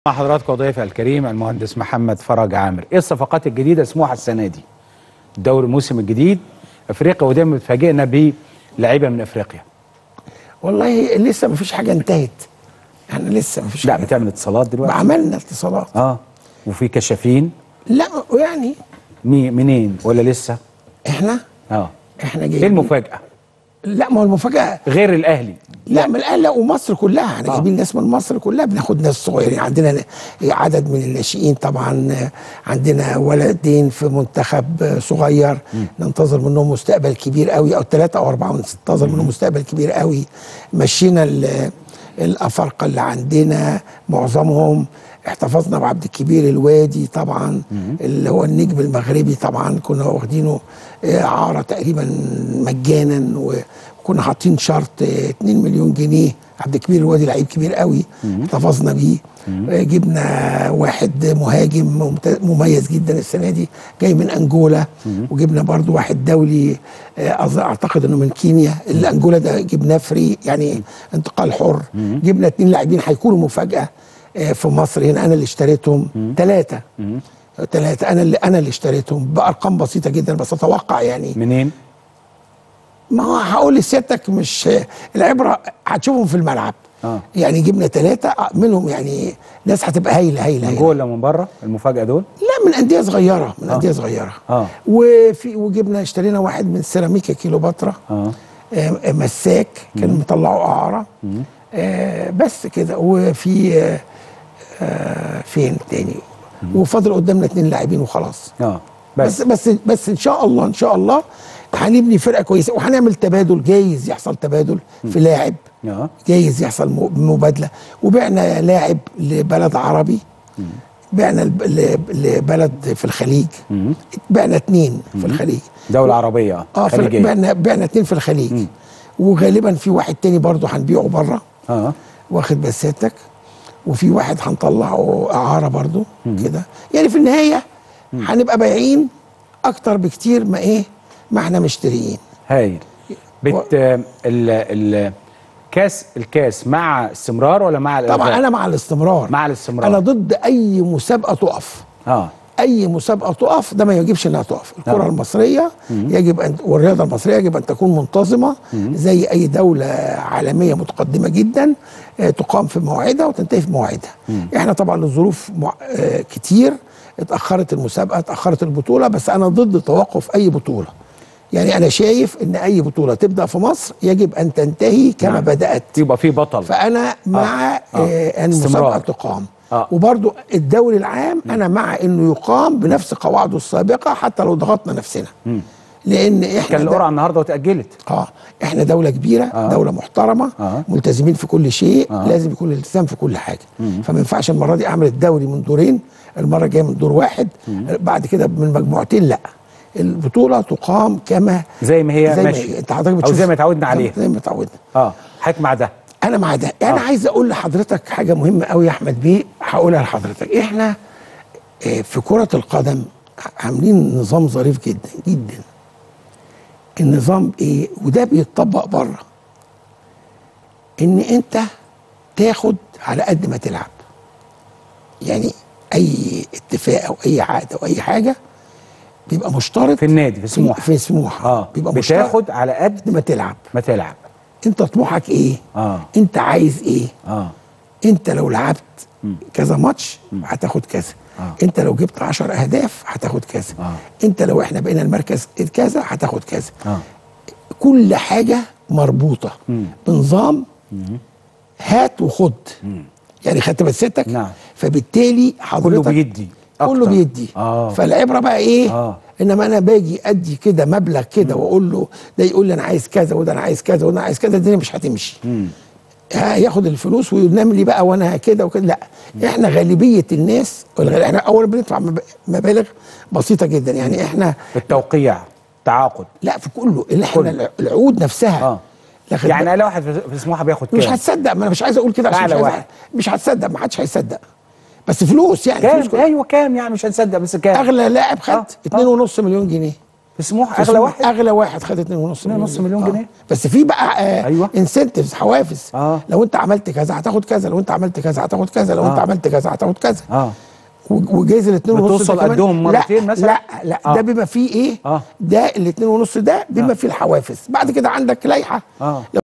مع حضراتكم ضيفي الكريم المهندس محمد فرج عامر ايه الصفقات الجديده سموحه السنه دي الدوري الموسم الجديد افريقيا ودايما بتفاجئنا بلعيبه من افريقيا والله لسه ما فيش حاجه انتهت يعني لسه ما فيش لا حاجه بتعمل اتصالات دلوقتي عملنا اتصالات اه وفي كشافين لا يعني مي منين ولا لسه احنا اه احنا ايه جايبين المفاجاه لا ما هو المفاجاه غير الاهلي لا من الاهلي لا ومصر كلها احنا آه. جايبين ناس من مصر كلها بناخد ناس صغيرين عندنا ن- عدد من الناشئين طبعا آه، عندنا ولدين في منتخب آه، صغير ننتظر منهم مستقبل كبير قوي او ثلاثه او اربعه ننتظر منهم مستقبل كبير قوي مشينا ال- الافارقه اللي عندنا معظمهم احتفظنا بعبد الكبير الوادي طبعا اللي هو النجم المغربي طبعا كنا واخدينه آه، عاره تقريبا مجانا و- وكنا حاطين شرط آه، 2 مليون جنيه عبد الكبير الوادي لعيب كبير قوي احتفظنا بيه آه، جبنا واحد مهاجم ممت- مميز جدا السنه دي جاي من انجولا وجبنا برضو واحد دولي آه، أظ- اعتقد انه من كينيا اللي انجولا ده جبناه فري يعني انتقال حر جبنا اتنين لاعبين هيكونوا مفاجاه آه، في مصر هنا انا اللي اشتريتهم ثلاثه ثلاثه انا اللي انا اللي اشتريتهم بارقام بسيطه جدا بس اتوقع يعني منين ما هو هقول لسيادتك مش العبره هتشوفهم في الملعب آه. يعني جبنا ثلاثه منهم يعني ناس هتبقى هايله هايله, من هايلة. جوه ولا من بره المفاجاه دول لا من انديه صغيره من انديه صغيره آه. وفي وجبنا اشترينا واحد من سيراميكا كيلوباترا اه آه، مساك كان مطلعه اعاره آه بس كده وفي آه آه فين تاني وفاضل قدامنا اتنين لاعبين وخلاص اه بس بس بس بس ان شاء الله ان شاء الله هنبني فرقه كويسه وهنعمل تبادل جايز يحصل تبادل في لاعب اه جايز يحصل م- مبادله وبعنا لاعب لبلد عربي بعنا لب- لب- لبلد في الخليج بعنا اتنين في الخليج دوله عربيه اه اه في خليجيه بعنا بعنا اتنين في الخليج وغالبا في واحد تاني برضه هنبيعه بره اه واخد بساتك وفي واحد هنطلعه اعاره برضه كده يعني في النهايه هنبقى بايعين اكتر بكتير ما ايه ما احنا مشتريين هايل بت ال ال كاس الكاس مع استمرار ولا مع طبعا الإلغاء؟ انا مع الاستمرار مع الاستمرار انا ضد اي مسابقه تقف اه اي مسابقه تقف ده ما يجبش انها تقف الكره آه. المصريه يجب ان والرياضه المصريه يجب ان تكون منتظمه زي اي دوله عالميه متقدمه جدا آه، تقام في مواعيدها وتنتهي في مواعيدها احنا طبعا لظروف مع... آه، كتير اتاخرت المسابقه اتاخرت البطوله بس انا ضد توقف اي بطوله يعني انا شايف ان اي بطوله تبدا في مصر يجب ان تنتهي كما نعم. بدات يبقى في بطل فانا مع آه. آه. ان استمرار. المسابقه تقام آه. وبرضو الدوري العام انا مع انه يقام بنفس قواعده السابقه حتى لو ضغطنا نفسنا لان احنا كان د- القرعه النهارده واتاجلت اه احنا دوله كبيره آه. آه. دوله محترمه آه. آه. ملتزمين في كل شيء آه. آه. لازم يكون الالتزام في كل حاجه فما ينفعش المره دي اعمل الدوري من دورين المره الجايه من دور واحد بعد كده من مجموعتين لا البطوله تقام كما زي ما هي زي ما ماشية. هي. انت حضرتك أو بتشوف زي ما اتعودنا عليها. زي ما اتعودنا اه حضرتك مع ده انا مع ده انا آه. عايز اقول لحضرتك حاجه مهمه قوي يا احمد بيه هقولها لحضرتك احنا آه، في كره القدم عاملين نظام ظريف جدا جدا النظام ايه وده بيتطبق بره ان انت تاخد على قد ما تلعب يعني اي اتفاق او اي عقد او اي حاجه بيبقى مشترط في النادي في سموحه في سموحه اه بيبقى مشترط بتاخد على قد قد ما تلعب ما تلعب انت طموحك ايه اه انت عايز ايه اه انت لو لعبت كذا ماتش هتاخد كذا آه. انت لو جبت 10 اهداف هتاخد كذا آه. انت لو احنا بقينا المركز كذا هتاخد كذا اه كل حاجه مربوطه بنظام هات وخد يعني خدت بسيتك نعم. فبالتالي حضرتك كله بيدي كله أكتر. بيدي آه. فالعبره بقى ايه آه. انما انا باجي ادي كده مبلغ كده واقول له ده يقول لي انا عايز كذا وده انا عايز كذا وده انا عايز كذا الدنيا مش هتمشي ها ياخد الفلوس وينام لي بقى وانا كده وكده لا احنا غالبيه الناس والغ- احنا اولا بندفع مب- مبالغ بسيطه جدا يعني احنا التوقيع تعاقد لا في كله اللي احنا كله. الع- العقود نفسها اه لكن يعني بقى- اقل واحد في في سموحه بياخد مش كام؟ هتصدق ما انا مش عايز اقول كده عشان مش أعلى عايز واحد. مش هتصدق ما حدش هيصدق بس فلوس يعني فلوس كام؟ كل- ايوه كام يعني مش هنصدق بس كام؟ اغلى لاعب خد آه. 2.5 مليون جنيه في سموحه في اغلى سموحة واحد اغلى واحد خد 2.5 2.5 مليون جنيه. بس في بقى آه أيوة. انسنتفز حوافز آه. لو انت عملت كذا هتاخد كذا لو انت عملت كذا هتاخد كذا لو آه. انت عملت كذا هتاخد كذا اه و- وجايز الاثنين ونص بتوصل ده كمان- قدهم مرتين لا مثلا؟ لا لا آه. ده بيبقى فيه ايه آه. ده الاثنين ونص ده بيبقى آه. فيه الحوافز بعد كده عندك لائحه آه. لو